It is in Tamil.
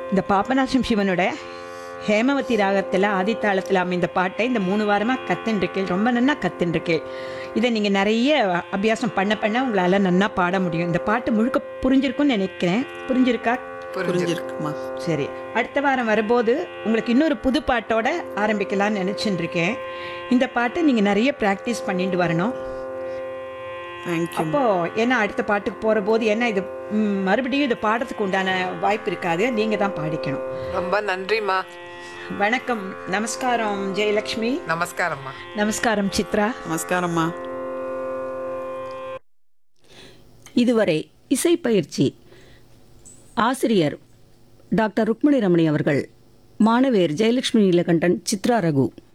இந்த பாபநாசம் சிவனோட ஹேமவதி ராகத்தில் ஆதித்தாளத்தில் அமைந்த பாட்டை இந்த மூணு வாரமாக கத்துன்ருக்கேன் ரொம்ப நன்னா கத்துன்ருக்கேன் இதை நீங்கள் நிறைய அபியாசம் பண்ண பண்ண உங்களால் நன்னா பாட முடியும் இந்த பாட்டு முழுக்க புரிஞ்சிருக்கும்னு நினைக்கிறேன் புரிஞ்சிருக்கா புரிஞ்சிருக்குமா சரி அடுத்த வாரம் வரும்போது உங்களுக்கு இன்னொரு புது பாட்டோட ஆரம்பிக்கலாம்னு நினச்சிட்டு இருக்கேன் இந்த பாட்டை நீங்கள் நிறைய ப்ராக்டிஸ் பண்ணிட்டு வரணும் தேங்க்யூ அப்போ ஏன்னா அடுத்த பாட்டுக்கு போகிற போது என்ன இது ம், மறுபடியும் இது பாடுறதுக்கு உண்டான வாய்ப்பு இருக்காது நீங்கள் தான் பாடிக்கணும் ரொம்ப நன்றிம்மா வணக்கம் நமஸ்காரம் ஜெயலக்ஷ்மி நமஸ்காரம்மா நமஸ்காரம் சித்ரா நமஸ்காரம்மா இதுவரை இசைப்பயிற்சி ஆசிரியர் டாக்டர் ருக்மணி ரமணி அவர்கள் மாணவியர் ஜெயலட்சுமி நீலகண்டன் சித்ரா ரகு